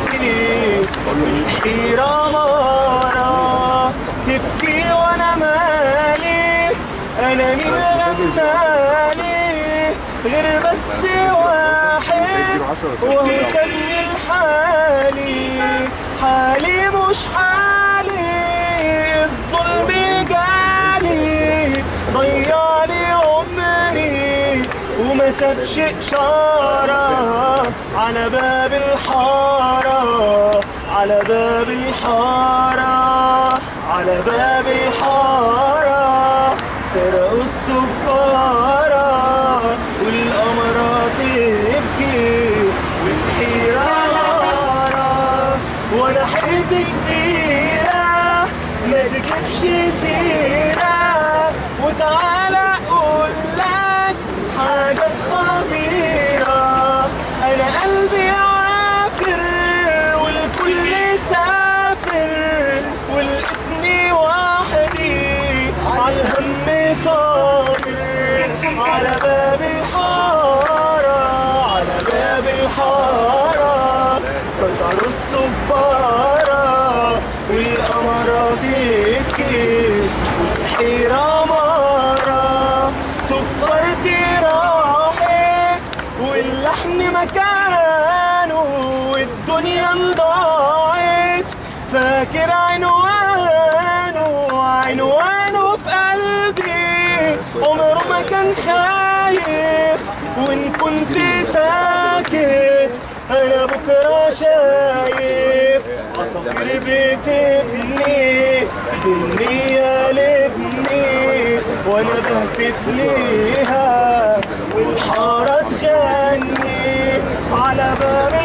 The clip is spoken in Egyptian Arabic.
تبكي والحيرة مرة تبكي وانا مالي انا مين غنالي غير بس واحد وهو سمي الحالي حالي مش حالي الظلم جالي ضيعلي عمري وما سابش إشارة على باب الحارة على باب الحارة على باب الحارة سرقوا السفارة والقمرة تبكي والحيرة نارة وانا حيرتي كبيرة ما تجيبش سيرة وتعالى اقول لك حاجات خطيرة انا قلبي عافر والكل سافر ولقيتني وحدي عالهم صابر على باب الحارة على باب الحارة كسروا الصفارة والقمرة تبكي والحيرة مرة صفرتي راحت واللحن مكانه والدنيا انضاعت فاكر عنوانه عنوانه في قلبي عمره ما كان خايف وان كنت ساكت انا بكره شايف عصافير بتبني بالنية لابني وانا بهتف ليها والحارة تغني على باب